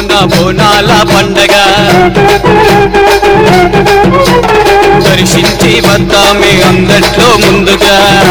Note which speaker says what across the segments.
Speaker 1: నా బోనాల పండగ దర్శించి వద్దామే అందట్లో ముందుగా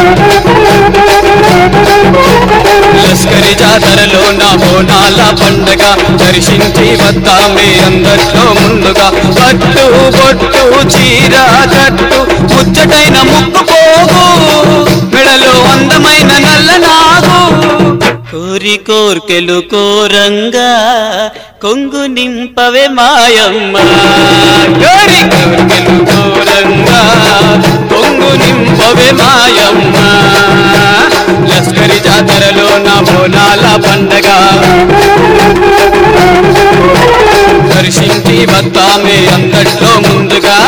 Speaker 1: లస్కరి జాతరలో నా బోనాల పండగ దర్శించి వద్దామే అందట్లో ముందుగా పట్టు బొట్టు చీర కట్టు ముచ్చటైన ముక్కు పోగు మెడలో అందమైన నల్ల నాగు కోరి కోర్కెలు కోరంగా కొంగు నింపవే మాయమ్మ కోరి కోర్కెలు కోరంగా కొంగు నింపవే మాయమ్మ లస్కరి జాతరలో నా బోనాల పండగ దర్శించి వద్దామే అందట్లో ముందుగా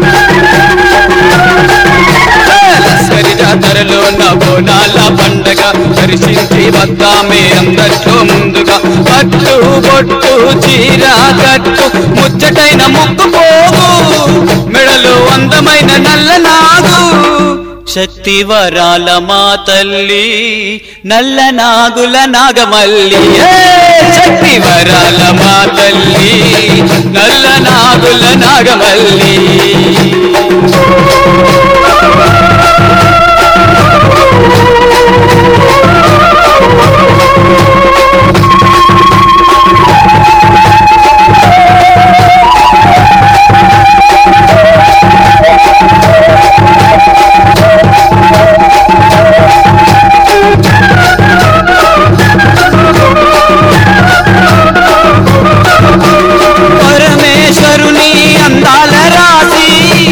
Speaker 1: లస్కరి జాతరలో నా బోనాల పండగ దర్శించి వద్దామే అందట్లో ముందుగా పట్టు బొట్టు చీర కట్టు ముచ్చటైన ముక్కు పోగు మెడలో అందమైన నల్ల నాగు శక్తి వరాల మా తల్లి నల్ల నాగుల నాగమల్లి ఏ! శక్తి వరాల మా తల్లి నల్ల నాగుల నాగమల్లి పరమేశ్వరుని అందాల రాసి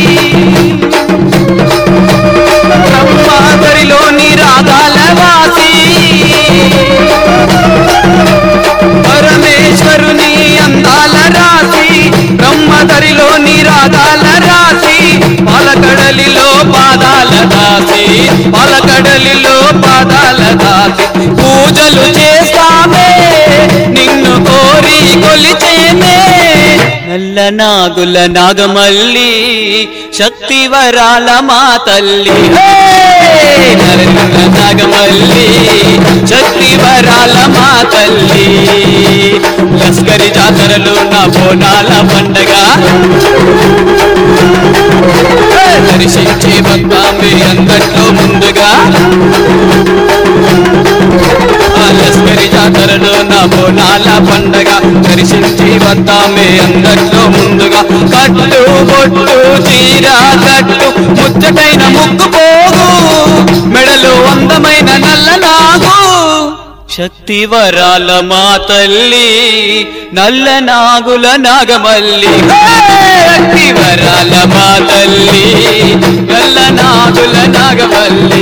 Speaker 1: బ్రహ్మాదరిలోని రాగాల వాసి పరమేశ్వరుని అందాల రాసి బ్రహ్మదరిలోని రాగాల రాసి పాలకడలిలో పాదాల దాసి పాలకడలిలో పాదాల దాసి పూజలు చేస్తామే నిన్ను కోరి కొలిచేనే నల్ల నాగుల నాగమల్లి శక్తి వరాల మా తల్లి హే! నల్ల నాగమల్లి శక్తి వరాల మా తల్లి లస్కరి జాతరలో నా బోనాల పండగ దర్శించి వద్దామే అందట్లో ముందుగా ఆ లస్కరి జాతరలో నా బోనాల పండగ దర్శించి వద్దామే అందట్లో ముందుగా కట్టు బొట్టు చీర కట్టు ముచ్చటైన ముక్కు పోగు మెడలో అందమైన నల్ల నాగు శక్తి వరాల మా తల్లి నల్ల నాగుల నాగమల్లి హే! శక్తి వరాల మా తల్లి నల్ల నాగుల నాగమల్లి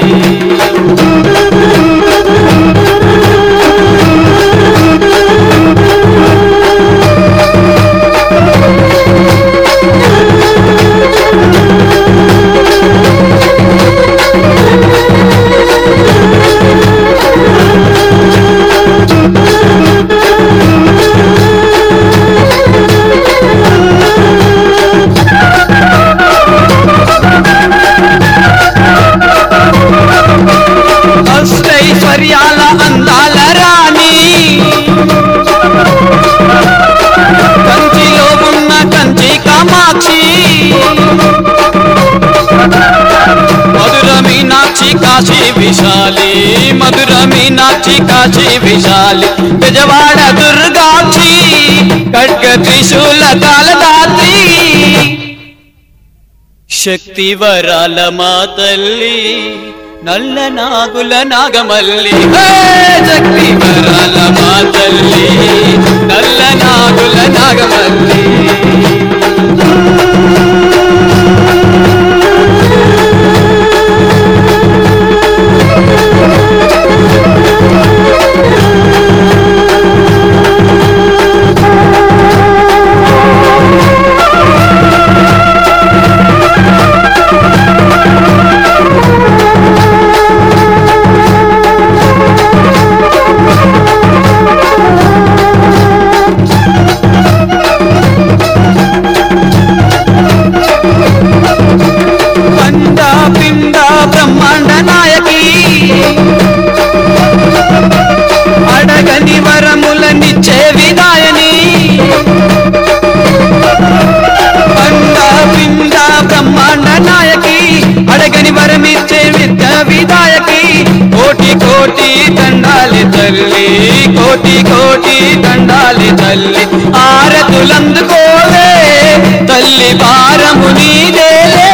Speaker 1: అష్టైశ్వర్యాల అందాల రాణి కంచిలో ఉన్న కంచి కామాక్షి మధుర మీనాక్షి కాశీ విశాలి మధుర మీనాక్షి కాశీ విశాలి బెజవాడ దుర్గాక్షి ఖడ్గ త్రిశూల కాలదాత్రి శక్తి వరాల మా తల్లి నల్ల నాగుల నాగమల్లి హే! శక్తి వరాల మా తల్లి నల్ల నాగుల నాగమల్లి తల్లి కోటి కోటి దండాలి తల్లి ఆరతులందుకోవే తల్లి భారము నీదేలే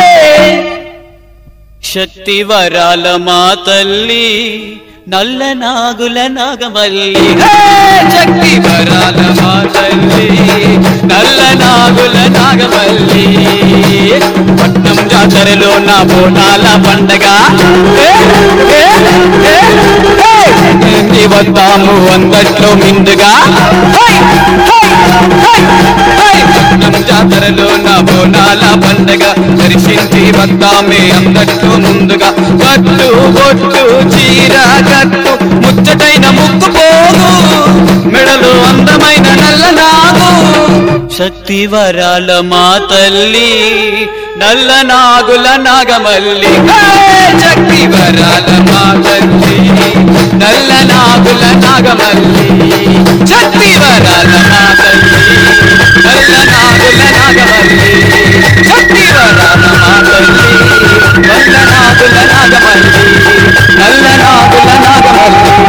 Speaker 1: శక్తి వరాల మా తల్లి నల్ల నాగుల నాగమల్లి హే! శక్తి వరాల మా తల్లి నల్ల నాగుల నాగమల్లి పట్నం జాతరలో నా బోనాల పండగ హే! హే! హే! హే! ఇంటి వద్దాము అందట్లో మిందుగా హై! హై! హై! హై! పట్నం జాతరలో నా బోనాల పండగ దర్శించి వద్దామే అందట్లో ముందుగా కట్టు బొట్టు చీర కట్టు ముచ్చటైన ముక్కు పోగు మెడలు అందమైన నల్ల నాగు శక్తి వరాల మా తల్లి నల్ల నాగుల నాగమల్లి హే! శక్తి వరాల మా తల్లి నల్ల నాగుల నాగమల్లి శక్తి వరాల మా తల్లి నల్ల నాగుల నాగమల్లి శక్తి వరాల మా తల్లి నల్ల నాగుల నాగమల్లి నల్ల నాగుల నాగమల్లి